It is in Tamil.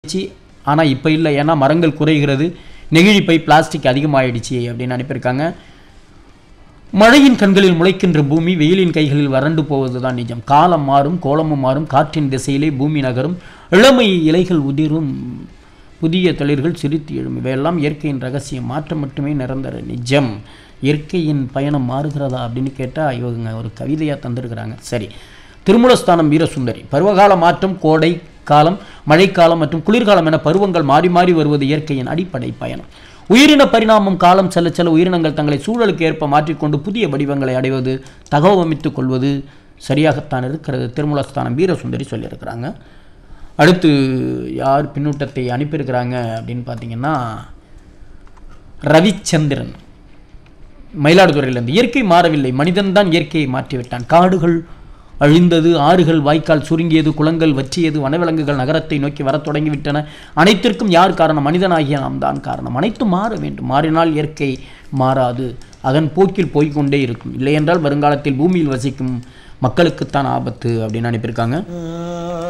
இருந்துச்சு ஆனால் இப்போ இல்லை ஏன்னா மரங்கள் குறைகிறது நெகிழி பை பிளாஸ்டிக் அதிகமாயிடுச்சு அப்படின்னு அனுப்பியிருக்காங்க மழையின் கண்களில் முளைக்கின்ற பூமி வெயிலின் கைகளில் வறண்டு போவதுதான் நிஜம் காலம் மாறும் கோலமும் மாறும் காற்றின் திசையிலே பூமி நகரும் இளமை இலைகள் உதிரும் புதிய தளிர்கள் சிரித்து எழும் இவையெல்லாம் இயற்கையின் ரகசியம் மாற்றம் மட்டுமே நிரந்தர நிஜம் இயற்கையின் பயணம் மாறுகிறதா அப்படின்னு கேட்டால் இவங்க ஒரு கவிதையாக தந்திருக்கிறாங்க சரி திருமூலஸ்தானம் வீரசுந்தரி பருவகால மாற்றம் கோடை காலம் மழைக்காலம் மற்றும் குளிர்காலம் என பருவங்கள் மாறி மாறி வருவது இயற்கையின் அடிப்படை பயணம் உயிரின பரிணாமம் காலம் செல்ல செல்ல உயிரினங்கள் தங்களை சூழலுக்கு ஏற்ப மாற்றிக்கொண்டு புதிய வடிவங்களை அடைவது தகவமைத்துக் கொள்வது சரியாகத்தான் இருக்கிறது திருமூலஸ்தானம் வீரசுந்தரி சொல்லியிருக்கிறாங்க அடுத்து யார் பின்னூட்டத்தை அனுப்பியிருக்கிறாங்க அப்படின்னு பார்த்தீங்கன்னா ரவிச்சந்திரன் மயிலாடுதுறையிலிருந்து இயற்கை மாறவில்லை மனிதன்தான் இயற்கையை மாற்றிவிட்டான் காடுகள் அழிந்தது ஆறுகள் வாய்க்கால் சுருங்கியது குளங்கள் வற்றியது வனவிலங்குகள் நகரத்தை நோக்கி வரத் தொடங்கிவிட்டன அனைத்திற்கும் யார் காரணம் மனிதனாகிய நாம் தான் காரணம் அனைத்தும் மாற வேண்டும் மாறினால் இயற்கை மாறாது அதன் போக்கில் போய்க்கொண்டே இருக்கும் இல்லையென்றால் வருங்காலத்தில் பூமியில் வசிக்கும் மக்களுக்குத்தான் ஆபத்து அப்படின்னு அனுப்பியிருக்காங்க